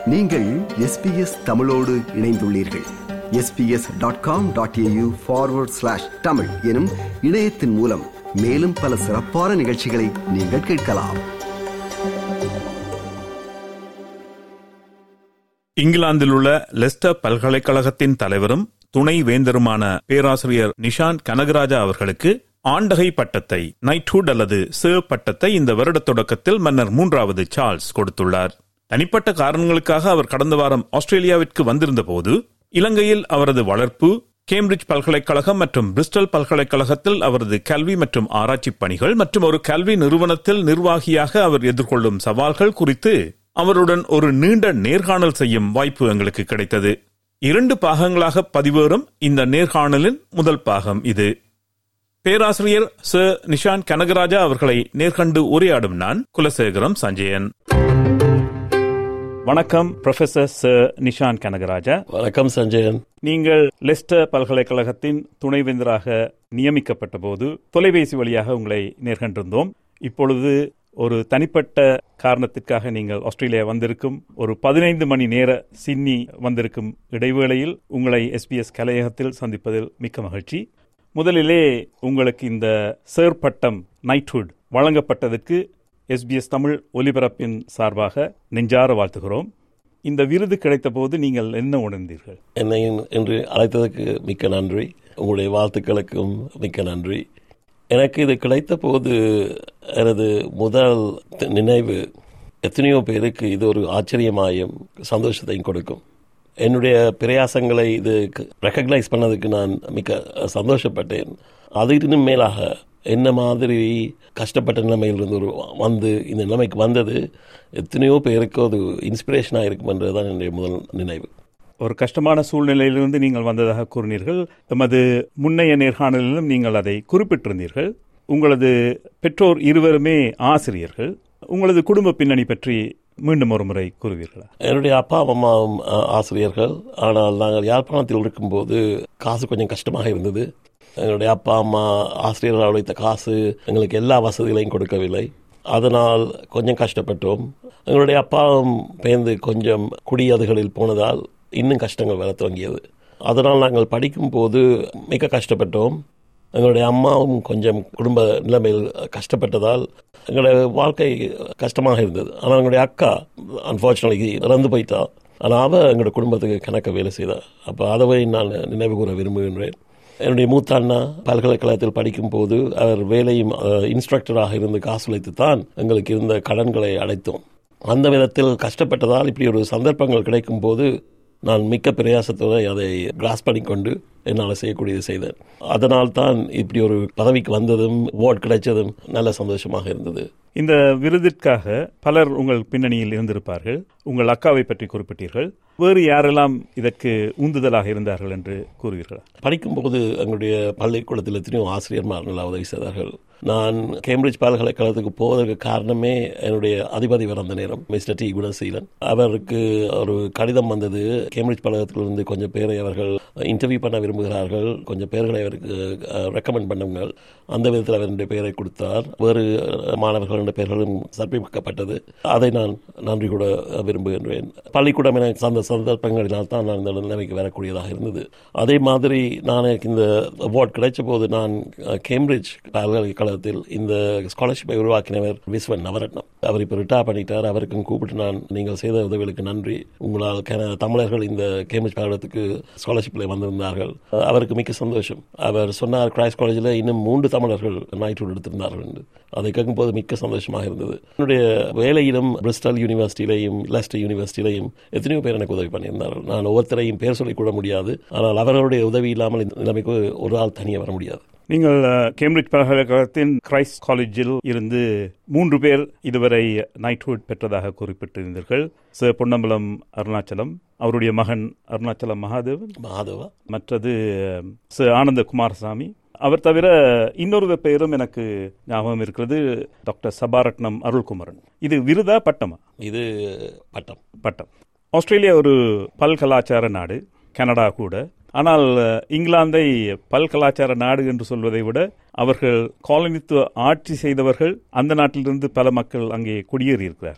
நீங்கள் எஸ்பிஎஸ் தமிழோடு இணைந்துள்ளீர்கள் SBS dot com dot AU forward slash Tamil எனும் இணையத்தின் மூலம் மேலும் பல சிறப்பான நிகழ்ச்சிகளை நீங்கள் கேட்கலாம் இங்கிலாந்தில் உள்ள லெஸ்டர் பல்கலைக்கழகத்தின் தலைவரும் துணை வேந்தருமான பேராசிரியர் நிஷாந்த் கனகராஜா அவர்களுக்கு ஆண்டகை பட்டத்தை நைட்ஹுட் அல்லது சேர் பட்டத்தை இந்த வருட தொடக்கத்தில் மன்னர் மூன்றாவது சார்ல்ஸ் கொடுத்துள்ளார் தனிப்பட்ட காரணங்களுக்காக அவர் கடந்த வாரம் ஆஸ்திரேலியாவிற்கு வந்திருந்த போது இலங்கையில் அவரது வளர்ப்பு கேம்பிரிட்ஜ் பல்கலைக்கழகம் மற்றும் பிரிஸ்டல் பல்கலைக்கழகத்தில் அவரது கல்வி மற்றும் ஆராய்ச்சி பணிகள் மற்றும் ஒரு கல்வி நிறுவனத்தில் நிர்வாகியாக அவர் எதிர்கொள்ளும் சவால்கள் குறித்து அவருடன் ஒரு நீண்ட நேர்காணல் செய்யும் வாய்ப்பு எங்களுக்கு கிடைத்தது இரண்டு பாகங்களாக பதிவேறும் இந்த நேர்காணலின் முதல் பாகம் இது பேராசிரியர் ச நிஷாந்த் கனகராஜா அவர்களை நேர்கண்டு உரையாடும் நான் குலசேகரம் சஞ்சயன் வணக்கம் ப்ரொஃபசர் ச நிஷாந்த் கனகராஜா வணக்கம் சஞ்சயன் நீங்கள் லெஸ்டர் பல்கலைக்கழகத்தின் துணைவேந்தராக நியமிக்கப்பட்ட போது தொலைபேசி வழியாக உங்களை நேர்கண்டிருந்தோம் இப்பொழுது ஒரு தனிப்பட்ட காரணத்திற்காக நீங்கள் ஆஸ்திரேலியா வந்திருக்கும் ஒரு பதினைந்து மணி நேர சிட்னி வந்திருக்கும் இடைவேளையில் உங்களை எஸ்பிஎஸ் கலையகத்தில் சந்திப்பதில் மிக்க மகிழ்ச்சி முதலிலே உங்களுக்கு இந்த சேர் பட்டம் நைட்ஹுட் வழங்கப்பட்டதற்கு எஸ்பிஎஸ் தமிழ் ஒலிபரப்பின் சார்பாக நெஞ்சார வாழ்த்துகிறோம் இந்த விருது கிடைத்த போது நீங்கள் என்ன உணர்ந்தீர்கள் என்னை இன்று அழைத்ததற்கு மிக்க நன்றி உங்களுடைய வாழ்த்துக்களுக்கும் மிக்க நன்றி எனக்கு இது கிடைத்த போது எனது முதல் நினைவு எத்தனையோ பேருக்கு இது ஒரு ஆச்சரியமாயும் சந்தோஷத்தையும் கொடுக்கும் என்னுடைய பிரயாசங்களை இது ரெக்கக்னைஸ் பண்ணதுக்கு நான் மிக்க சந்தோஷப்பட்டேன் அது இன்னும் மேலாக என்ன மாதிரி கஷ்டப்பட்ட நிலைமையிலிருந்து ஒரு வந்து இந்த நிலைமைக்கு வந்தது எத்தனையோ பேருக்கு அது இன்ஸ்பிரேஷனாக இருக்கும் என்றதுதான் என்னுடைய முதல் நினைவு ஒரு கஷ்டமான சூழ்நிலையிலிருந்து நீங்கள் வந்ததாக கூறினீர்கள் எமது முன்னைய நேர்காணலிலும் நீங்கள் அதை குறிப்பிட்டிருந்தீர்கள் உங்களது பெற்றோர் இருவருமே ஆசிரியர்கள் உங்களது குடும்ப பின்னணி பற்றி மீண்டும் ஒரு முறை கூறுவீர்களா என்னுடைய அப்பா அம்மாவும் ஆசிரியர்கள் ஆனால் நாங்கள் யாழ்ப்பாணத்தில் இருக்கும்போது காசு கொஞ்சம் கஷ்டமாக இருந்தது எங்களுடைய அப்பா அம்மா ஆசிரியர்கள் உழைத்த காசு எங்களுக்கு எல்லா வசதிகளையும் கொடுக்கவில்லை அதனால் கொஞ்சம் கஷ்டப்பட்டோம் எங்களுடைய அப்பாவும் பேர்ந்து கொஞ்சம் குடியதுகளில் போனதால் இன்னும் கஷ்டங்கள் வர துவங்கியது அதனால் நாங்கள் படிக்கும்போது மிக கஷ்டப்பட்டோம் எங்களுடைய அம்மாவும் கொஞ்சம் குடும்ப நிலைமையில் கஷ்டப்பட்டதால் எங்களுடைய வாழ்க்கை கஷ்டமாக இருந்தது ஆனால் எங்களுடைய அக்கா அன்ஃபார்ச்சுனேட்லி இறந்து போயிட்டா ஆனால் அவள் எங்களோட குடும்பத்துக்கு கணக்க வேலை செய்தாள் அப்போ அதை நான் நினைவு கூற விரும்புகின்றேன் என்னுடைய மூத்த அண்ணா பல்கலைக்கழகத்தில் படிக்கும் போது அவர் வேலையும் இன்ஸ்ட்ரக்டராக இருந்து காசு உழைத்து தான் எங்களுக்கு இருந்த கடன்களை அடைத்தோம் அந்த விதத்தில் கஷ்டப்பட்டதால் இப்படி ஒரு சந்தர்ப்பங்கள் கிடைக்கும் போது நான் மிக்க பிரயாசத்தோடு அதை கிராஸ் பண்ணிக்கொண்டு என்னால் செய்யக்கூடியது செய்தேன் அதனால் தான் இப்படி ஒரு பதவிக்கு வந்ததும் அவார்ட் கிடைச்சதும் நல்ல சந்தோஷமாக இருந்தது இந்த விருதிற்காக பலர் உங்கள் பின்னணியில் இருந்திருப்பார்கள் உங்கள் அக்காவை பற்றி குறிப்பிட்டீர்கள் வேறு யாரெல்லாம் இதற்கு உந்துதலாக இருந்தார்கள் என்று கூறுவீர்களா படிக்கும்போது எங்களுடைய பள்ளிக்கூடத்தில் எத்தனையோ ஆசிரியர்மார் நல்லா உதவி செய்தார்கள் நான் கேம்பிரிட்ஜ் பல்கலைக்கழகத்துக்கு போவதற்கு காரணமே என்னுடைய அதிபதி வந்த நேரம் மிஸ்டர் டி குணசீலன் அவருக்கு ஒரு கடிதம் வந்தது கேம்பிரிட்ஜ் பல்கலைக்கழகத்திலிருந்து கொஞ்சம் பேரை அவர்கள் இன்டர்வியூ பண்ண விரும்புகிறார்கள் கொஞ்சம் பேர்களை அவருக்கு ரெக்கமெண்ட் பண்ணுங்கள் அந்த விதத்தில் அவருடைய பெயரை கொடுத்தார் வேறு மாணவர்களுடைய பெயர்களும் சமர்ப்பிக்கப்பட்டது அதை நான் நன்றி கூட விரும்புகின்றேன் பள்ளிக்கூடம் என அந்த சந்தர்ப்பங்களினால் தான் நான் இந்த நிலைமைக்கு வரக்கூடியதாக இருந்தது அதே மாதிரி நான் இந்த அவார்ட் கிடைச்ச போது நான் கேம்பிரிட்ஜ் பல்கலைக்கழகத்தில் இந்த ஸ்காலர்ஷிப்பை உருவாக்கினவர் விஸ்வன் நவரத்னம் அவர் இப்போ ரிட்டையர் பண்ணிட்டார் அவருக்கும் கூப்பிட்டு நான் நீங்கள் செய்த உதவிகளுக்கு நன்றி உங்களால் தமிழர்கள் இந்த கேம்பிரிட்ஜ் பல்கலைக்கழகத்துக்கு ஸ்காலர்ஷிப்பில் வந்திருந்தார்கள் அவருக்கு மிக்க சந்தோஷம் அவர் சொன்னார் கிரைஸ்ட் காலேஜில் இன்னும் மூன்று தமிழர்கள் நைட்ஹுட் எடுத்திருந்தார்கள் என்று அதை கேட்கும்போது மிக்க சந்தோஷமாக இருந்தது என்னுடைய வேலையிலும் பிரிஸ்டல் யூனிவர்சிட்டியிலையும் லெஸ்டர் யூனிவர்சிட்டியிலையும் எத்தனையோ பேர் எனக்கு உதவி பண்ணியிருந்தார்கள் நான் ஒவ்வொருத்தரையும் பேர் சொல்லிக் கூட முடியாது ஆனால் அவர்களுடைய உதவி இல்லாமல் இந்த நிலைமைக்கு ஒரு ஆள் தனியாக வர முடியாது நீங்கள் கேம்பிரிட்ஜ் பல்கலைக்கழகத்தின் கிரைஸ்ட் காலேஜில் இருந்து மூன்று பேர் இதுவரை நைட்ஹுட் பெற்றதாக குறிப்பிட்டிருந்தீர்கள் ச பொன்னம்பலம் அருணாச்சலம் அவருடைய மகன் அருணாச்சலம் மகாதேவன் மகாதேவா மற்றது ச ஆனந்த குமாரசாமி அவர் தவிர இன்னொரு பெயரும் எனக்கு ஞாபகம் இருக்கிறது டாக்டர் சபாரட்னம் அருள்குமரன் இது விருதா பட்டமா இது பட்டம் பட்டம் ஆஸ்திரேலியா ஒரு பல்கலாச்சார நாடு கனடா கூட ஆனால் இங்கிலாந்தை பல்கலாச்சார நாடு என்று சொல்வதை விட அவர்கள் காலனித்துவ ஆட்சி செய்தவர்கள் அந்த நாட்டிலிருந்து பல மக்கள் அங்கே குடியேறி இருக்கிறார்கள்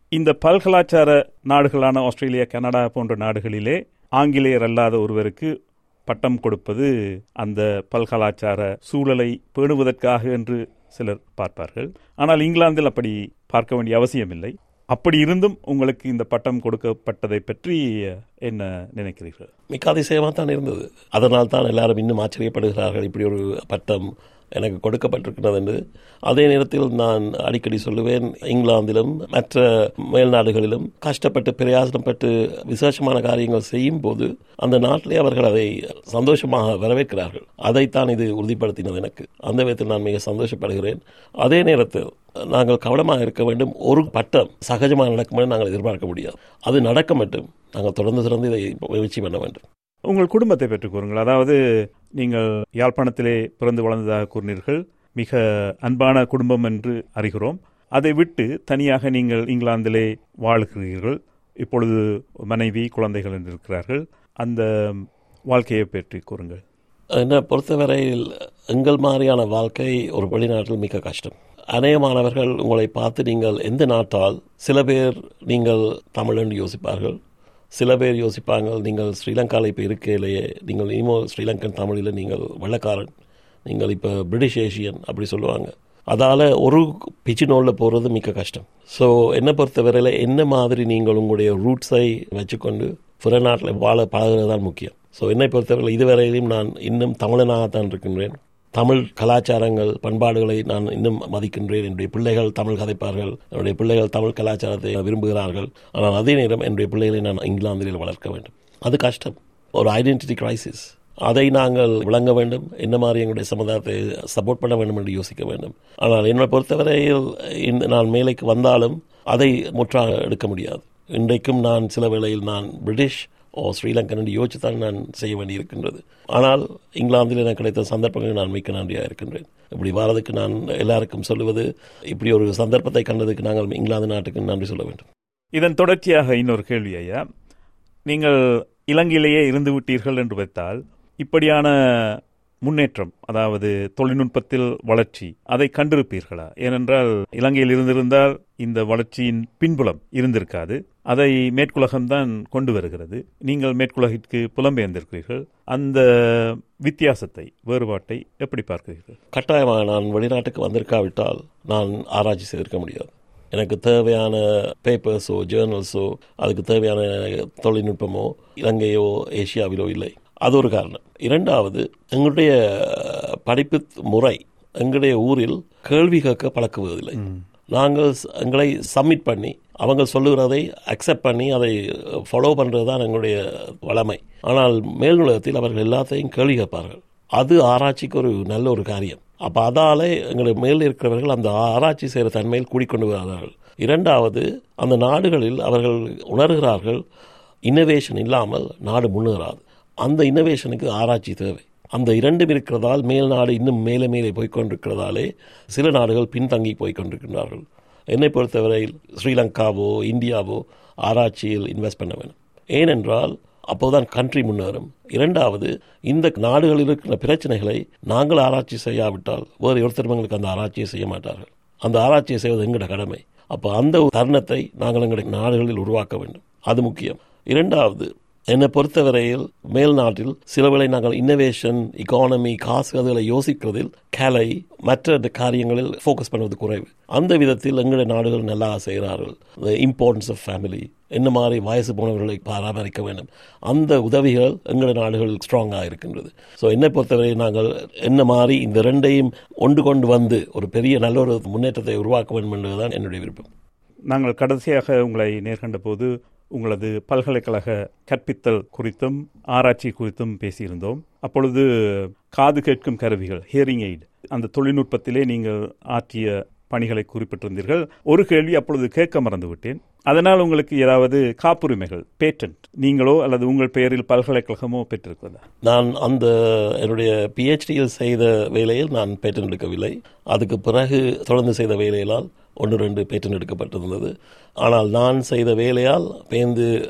இந்த பல்கலாச்சார நாடுகளான ஆஸ்திரேலியா கனடா போன்ற நாடுகளிலே ஆங்கிலேயர் அல்லாத ஒருவருக்கு பட்டம் கொடுப்பது அந்த பல்கலாச்சார சூழலை பேணுவதற்காக என்று சிலர் பார்ப்பார்கள் ஆனால் இங்கிலாந்தில் அப்படி பார்க்க வேண்டிய அவசியமில்லை அப்படி இருந்தும் உங்களுக்கு இந்த பட்டம் கொடுக்கப்பட்டதை பற்றி என்ன நினைக்கிறீர்கள் மிக்க அதிசயமாக தான் இருந்தது அதனால் தான் எல்லாரும் இன்னும் ஆச்சரியப்படுகிறார்கள் இப்படி ஒரு பட்டம் எனக்கு கொடுக்கப்பட்டிருக்கிறது என்று அதே நேரத்தில் நான் அடிக்கடி சொல்லுவேன் இங்கிலாந்திலும் மற்ற மேல்நாடுகளிலும் கஷ்டப்பட்டு பிரயாசனப்பட்டு விசேஷமான காரியங்கள் செய்யும் போது அந்த நாட்டிலே அவர்கள் அதை சந்தோஷமாக வரவேற்கிறார்கள் அதைத்தான் இது உறுதிப்படுத்தினது எனக்கு அந்த விதத்தில் நான் மிக சந்தோஷப்படுகிறேன் அதே நேரத்தில் நாங்கள் கவனமாக இருக்க வேண்டும் ஒரு பட்டம் சகஜமாக நடக்கும் என்று நாங்கள் எதிர்பார்க்க முடியாது அது நடக்க மட்டும் நாங்கள் தொடர்ந்து தொடர்ந்து இதை முயற்சி பண்ண வேண்டும் உங்கள் குடும்பத்தை பற்றி கூறுங்கள் அதாவது நீங்கள் யாழ்ப்பாணத்திலே பிறந்து வளர்ந்ததாக கூறினீர்கள் மிக அன்பான குடும்பம் என்று அறிகிறோம் அதை விட்டு தனியாக நீங்கள் இங்கிலாந்திலே வாழ்கிறீர்கள் இப்பொழுது மனைவி குழந்தைகள் என்று இருக்கிறார்கள் அந்த வாழ்க்கையை பற்றி கூறுங்கள் என்னை பொறுத்தவரையில் எங்கள் மாதிரியான வாழ்க்கை ஒரு வெளிநாட்டில் மிக கஷ்டம் அநேகமானவர்கள் உங்களை பார்த்து நீங்கள் எந்த நாட்டால் சில பேர் நீங்கள் தமிழ் என்று யோசிப்பார்கள் சில பேர் யோசிப்பாங்க நீங்கள் ஸ்ரீலங்காவில் இப்போ இருக்கையிலேயே நீங்கள் இனிமோ ஸ்ரீலங்கன் தமிழில் நீங்கள் வெள்ளக்காரன் நீங்கள் இப்போ பிரிட்டிஷ் ஏஷியன் அப்படி சொல்லுவாங்க அதால் ஒரு பிச்சு நோலில் போகிறது மிக கஷ்டம் ஸோ என்னை பொறுத்தவரையில் என்ன மாதிரி நீங்கள் உங்களுடைய ரூட்ஸை வச்சுக்கொண்டு பிற நாட்டில் வாழ பழகிறது தான் முக்கியம் ஸோ என்னை பொறுத்தவரை இதுவரையிலும் நான் இன்னும் தமிழனாகத்தான் இருக்கின்றேன் தமிழ் கலாச்சாரங்கள் பண்பாடுகளை நான் இன்னும் மதிக்கின்றேன் என்னுடைய பிள்ளைகள் தமிழ் கதைப்பார்கள் என்னுடைய பிள்ளைகள் தமிழ் கலாச்சாரத்தை விரும்புகிறார்கள் ஆனால் அதே நேரம் என்னுடைய பிள்ளைகளை நான் இங்கிலாந்தில் வளர்க்க வேண்டும் அது கஷ்டம் ஒரு ஐடென்டிட்டி கிரைசிஸ் அதை நாங்கள் விளங்க வேண்டும் என்ன மாதிரி எங்களுடைய சமுதாயத்தை சப்போர்ட் பண்ண வேண்டும் என்று யோசிக்க வேண்டும் ஆனால் என்னை பொறுத்தவரையில் இந்த நான் மேலைக்கு வந்தாலும் அதை முற்றாக எடுக்க முடியாது இன்றைக்கும் நான் சில வேளையில் நான் பிரிட்டிஷ் ஓ ஸ்ரீலங்கன் என்று யோசித்து தான் நான் செய்ய வேண்டியிருக்கின்றது ஆனால் இங்கிலாந்தில் எனக்கு கிடைத்த சந்தர்ப்பங்கள் நான் மிக்க நன்றியாக இருக்கின்றேன் இப்படி வரதுக்கு நான் எல்லாருக்கும் சொல்லுவது இப்படி ஒரு சந்தர்ப்பத்தை கண்டதுக்கு நாங்கள் இங்கிலாந்து நாட்டுக்கு நன்றி சொல்ல வேண்டும் இதன் தொடர்ச்சியாக இன்னொரு கேள்வி ஐயா நீங்கள் இலங்கையிலேயே இருந்து விட்டீர்கள் என்று வைத்தால் இப்படியான முன்னேற்றம் அதாவது தொழில்நுட்பத்தில் வளர்ச்சி அதை கண்டிருப்பீர்களா ஏனென்றால் இலங்கையில் இருந்திருந்தால் இந்த வளர்ச்சியின் பின்புலம் இருந்திருக்காது அதை மேற்குலகம்தான் கொண்டு வருகிறது நீங்கள் மேற்குலகிற்கு புலம்பெயர்ந்திருக்கிறீர்கள் அந்த வித்தியாசத்தை வேறுபாட்டை எப்படி பார்க்கிறீர்கள் கட்டாயமாக நான் வெளிநாட்டுக்கு வந்திருக்காவிட்டால் நான் ஆராய்ச்சி செய்திருக்க முடியாது எனக்கு தேவையான பேப்பர்ஸோ ஜேர்னல்ஸோ அதுக்கு தேவையான தொழில்நுட்பமோ இலங்கையோ ஏசியாவிலோ இல்லை அது ஒரு காரணம் இரண்டாவது எங்களுடைய படிப்பு முறை எங்களுடைய ஊரில் கேள்வி கேட்க பழக்குவதில்லை நாங்கள் எங்களை சப்மிட் பண்ணி அவங்க சொல்லுகிறதை அக்செப்ட் பண்ணி அதை ஃபாலோ பண்ணுறது தான் எங்களுடைய வளமை ஆனால் மேல்நுலகத்தில் அவர்கள் எல்லாத்தையும் கேள்வி கேட்பார்கள் அது ஆராய்ச்சிக்கு ஒரு நல்ல ஒரு காரியம் அப்போ அதாலே எங்களுடைய மேல் இருக்கிறவர்கள் அந்த ஆராய்ச்சி செய்கிற தன்மையில் கூடிக்கொண்டு வருகிறார்கள் இரண்டாவது அந்த நாடுகளில் அவர்கள் உணர்கிறார்கள் இன்னோவேஷன் இல்லாமல் நாடு முன்னேறாது அந்த இன்னோவேஷனுக்கு ஆராய்ச்சி தேவை அந்த இரண்டும் இருக்கிறதால் மேல் நாடு இன்னும் மேலே மேலே போய்கொண்டிருக்கிறதாலே சில நாடுகள் பின்தங்கி போய்கொண்டிருக்கின்றார்கள் என்னை பொறுத்தவரையில் ஸ்ரீலங்காவோ இந்தியாவோ ஆராய்ச்சியில் இன்வெஸ்ட் பண்ண வேணும் ஏனென்றால் அப்போதான் கண்ட்ரி முன்னேறும் இரண்டாவது இந்த நாடுகளில் இருக்கிற பிரச்சனைகளை நாங்கள் ஆராய்ச்சி செய்யாவிட்டால் வேறு ஒருத்தர் எங்களுக்கு அந்த ஆராய்ச்சியை செய்ய மாட்டார்கள் அந்த ஆராய்ச்சியை செய்வது எங்களோட கடமை அப்போ அந்த தருணத்தை நாங்கள் எங்களுடைய நாடுகளில் உருவாக்க வேண்டும் அது முக்கியம் இரண்டாவது என்னை பொறுத்தவரையில் மேல் நாட்டில் சிலவேளை நாங்கள் இன்னோவேஷன் இக்கானமி காசு அதுகளை யோசிக்கிறதில் கலை மற்ற காரியங்களில் ஃபோக்கஸ் பண்ணுவது குறைவு அந்த விதத்தில் எங்களுடைய நாடுகள் நல்லா செய்கிறார்கள் த இம்பார்ட்டன்ஸ் ஆஃப் ஃபேமிலி என்ன மாதிரி வயசு போனவர்களை பராமரிக்க வேண்டும் அந்த உதவிகள் எங்களுடைய நாடுகளில் ஸ்ட்ராங்காக இருக்கின்றது ஸோ என்னை பொறுத்தவரை நாங்கள் என்ன மாதிரி இந்த ரெண்டையும் ஒன்று கொண்டு வந்து ஒரு பெரிய நல்ல ஒரு முன்னேற்றத்தை உருவாக்க வேண்டும் என்பதுதான் என்னுடைய விருப்பம் நாங்கள் கடைசியாக உங்களை நேர்கண்ட போது உங்களது பல்கலைக்கழக கற்பித்தல் குறித்தும் ஆராய்ச்சி குறித்தும் பேசியிருந்தோம் அப்பொழுது காது கேட்கும் கருவிகள் ஹியரிங் எய்ட் அந்த தொழில்நுட்பத்திலே நீங்கள் ஆற்றிய பணிகளை குறிப்பிட்டிருந்தீர்கள் ஒரு கேள்வி அப்பொழுது கேட்க மறந்து விட்டேன் அதனால் உங்களுக்கு ஏதாவது காப்புரிமைகள் பேட்டன்ட் நீங்களோ அல்லது உங்கள் பெயரில் பல்கலைக்கழகமோ பெற்றிருக்கிறதா நான் அந்த என்னுடைய பிஹெச்டியில் செய்த வேலையில் நான் பேட்டன் எடுக்கவில்லை அதுக்கு பிறகு தொடர்ந்து செய்த வேலையிலால் ஒன்று ரெண்டு பேட்டன் எடுக்கப்பட்டிருந்தது ஆனால் நான் செய்த வேலையால் பேந்து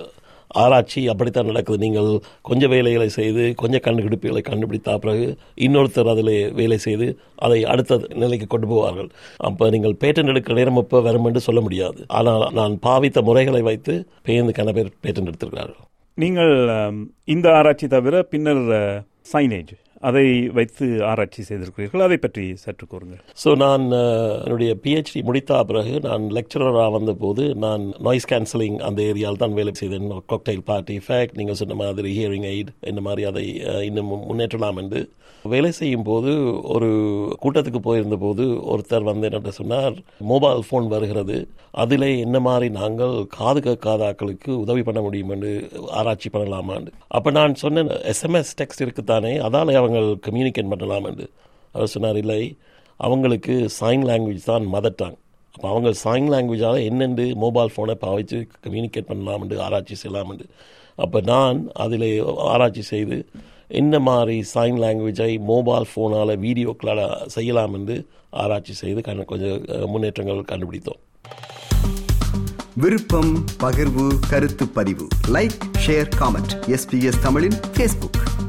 ஆராய்ச்சி அப்படித்தான் நடக்குது நீங்கள் கொஞ்சம் வேலைகளை செய்து கொஞ்சம் கண்டுபிடிப்புகளை கண்டுபிடித்த பிறகு இன்னொருத்தர் அதில் வேலை செய்து அதை அடுத்த நிலைக்கு கொண்டு போவார்கள் அப்போ நீங்கள் பேட்டன் எடுக்கிற நேரம் எப்போ வரும் என்று சொல்ல முடியாது ஆனால் நான் பாவித்த முறைகளை வைத்து பேருந்துக்கான பேர் பேட்டன் எடுத்திருக்கிறார்கள் நீங்கள் அம், இந்த ஆராய்ச்சி தவிர பின்னர் சைனேஜ் அதை வைத்து ஆராய்ச்சி செய்திருக்கிறீர்கள் அதை பற்றி சற்று கூறுங்கள் ஸோ நான் அஹ், என்னுடைய பிஹெச்டி முடித்த பிறகு நான் லெக்சரராக வந்தபோது நான் நாய்ஸ் கேன்சலிங் அந்த ஏரியாவில் தான் வேலை செய்தேன் காக்டைல் பார்ட்டி ஃபேக்ட் நீங்கள் சொன்ன மாதிரி ஹியரிங் எய்ட் இந்த மாதிரி அதை அஹ், இன்னும் முன்னேற்றலாம் என்று வேலை செய்யும் போது ஒரு கூட்டத்துக்கு போயிருந்த போது ஒருத்தர் வந்து என்ன சொன்னார் மொபைல் ஃபோன் வருகிறது அதிலே என்ன மாதிரி நாங்கள் காது கேட்காத ஆட்களுக்கு உதவி பண்ண முடியும் என்று ஆராய்ச்சி பண்ணலாமான்னு அப்போ நான் சொன்னேன் எஸ்எம்எஸ் டெக்ஸ்ட் இருக்குத்தானே அதால் அவங்க கம்யூனிகேட் பண்ணலாம் என்று அவர் சொன்னார் இல்லை அவங்களுக்கு சைன் லாங்குவேஜ் தான் மதர் டங் அப்போ அவங்க சைன் லாங்குவேஜால் என்னென்று மொபைல் ஃபோனை பாவிச்சு கம்யூனிகேட் பண்ணலாம் என்று ஆராய்ச்சி செய்யலாம் என்று அப்போ நான் அதில் ஆராய்ச்சி செய்து என்ன மாதிரி சைன் லாங்குவேஜை மொபைல் ஃபோனால் வீடியோக்களால் செய்யலாம் என்று ஆராய்ச்சி செய்து கண் கொஞ்சம் அஹ், முன்னேற்றங்கள் கண்டுபிடித்தோம் விருப்பம் பகிர்வு கருத்து பதிவு லைக் ஷேர் காமெண்ட் எஸ்பிஎஸ் தமிழின் ஃபேஸ்புக்